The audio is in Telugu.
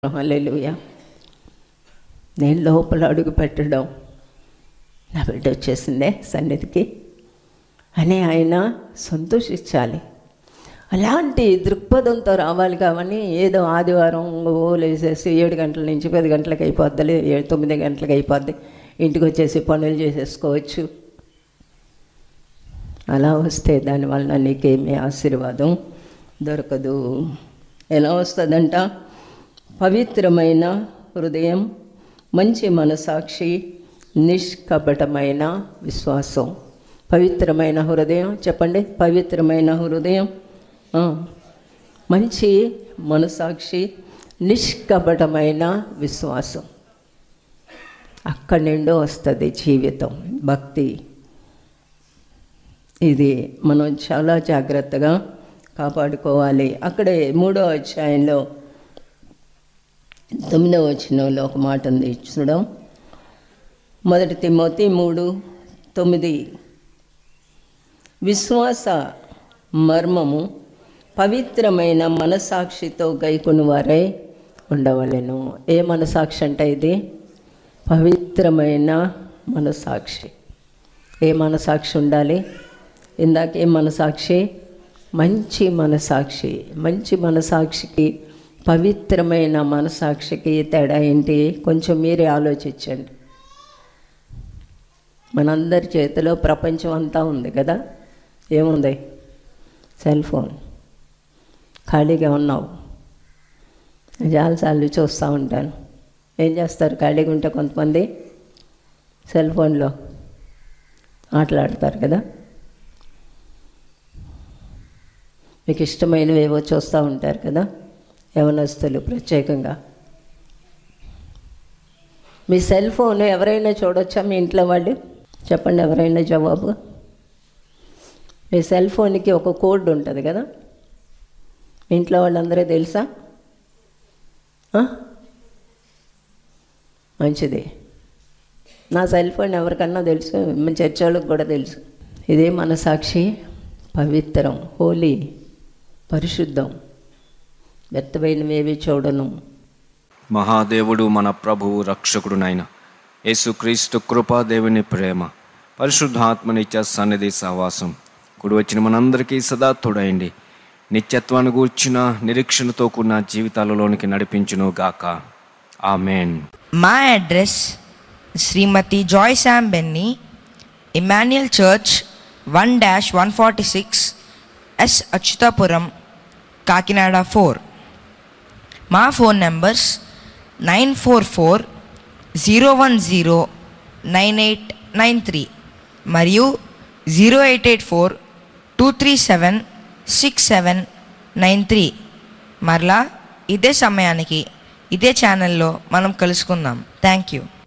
హల్లెలూయా నేను లోపల అడుగు పెట్టడం నా బిడ్డ వచ్చేసిందే సన్నిధికి అని ఆయన సంతోషించాలి అలాంటి దృక్పథంతో రావాలి కావని ఏదో ఆదివారం ఓలేసేసి ఏడు గంటల నుంచి పది గంటలకు అయిపోద్ది ఏడు తొమ్మిది గంటలకు అయిపోద్ది ఇంటికి వచ్చేసి పనులు చేసేసుకోవచ్చు అలా వస్తే దానివల్ల నీకేమీ ఆశీర్వాదం దొరకదు ఎలా వస్తుందంట పవిత్రమైన హృదయం మంచి మనసాక్షి నిష్కపటమైన విశ్వాసం పవిత్రమైన హృదయం చెప్పండి పవిత్రమైన హృదయం ఆ, మంచి మనసాక్షి నిష్కపటమైన విశ్వాసం అక్కడి నుండి వస్తుంది జీవితం భక్తి ఇది మనం చాలా జాగ్రత్తగా కాపాడుకోవాలి అక్కడే మూడో అధ్యాయంలో తొమ్మిదవ వచనంలో ఒక మాట ఉంది చూడం మొదటి తిమ్మోతి మూడు తొమ్మిది విశ్వాస మర్మము పవిత్రమైన మనసాక్షితో గైకొని వారై ఉండవలెను ఏ మనసాక్షి అంటే ఇది పవిత్రమైన మనసాక్షి ఏ మనసాక్షి ఉండాలి ఇందాక ఏ మనసాక్షి మంచి మనసాక్షి మంచి మనసాక్షికి పవిత్రమైన మనసాక్షికి తేడా ఏంటి కొంచెం మీరే ఆలోచించండి మనందరి చేతిలో ప్రపంచం అంతా ఉంది కదా ఏముంది సెల్ ఫోన్ ఖాళీగా ఉన్నావు చాలాసార్లు చూస్తూ ఉంటాను ఏం చేస్తారు ఖాళీగా ఉంటే కొంతమంది సెల్ ఫోన్లో ఆటలాడతారు కదా మీకు ఇష్టమైనవి ఏవో చూస్తూ ఉంటారు కదా యవనస్తులు ప్రత్యేకంగా మీ సెల్ ఫోన్ ఎవరైనా చూడొచ్చా మీ ఇంట్లో వాళ్ళు చెప్పండి ఎవరైనా జవాబు మీ సెల్ ఫోన్కి ఒక కోడ్ ఉంటుంది కదా మీ ఇంట్లో వాళ్ళందరూ తెలుసా ఆ? మంచిది నా సెల్ ఫోన్ ఎవరికన్నా తెలుసు మన చర్చ్ వాళ్ళకి కూడా తెలుసు ఇదే మనసాక్షి పవిత్రం హోలీ పరిశుద్ధం వ్యర్థమైనవేవి చూడను మహాదేవుడు మన ప్రభువు రక్షకుడునైన యేసుక్రీస్తు కృపాదేవుని ప్రేమ పరిశుద్ధాత్మనిత్య సన్నిధి సహవాసం కుడి వచ్చిన మనందరికీ సదా తోడైండి నిత్యత్వాన్ని గూర్చిన నిరీక్షణతో కూడిన జీవితాలలోనికి నడిపించును గాక ఆమెన్ మా address Shrimati Joy Sam Benny Emmanuel church one dash one forty six S Atchutapuram Kakinada four మా phone numbers nine four four zero one zero nine eight nine three మరియు zero eight eight four two three seven six seven nine three మరలా ఇదే సమయానికి ఇదే ఛానల్లో మనం కలుసుకుందాం థ్యాంక్ యూ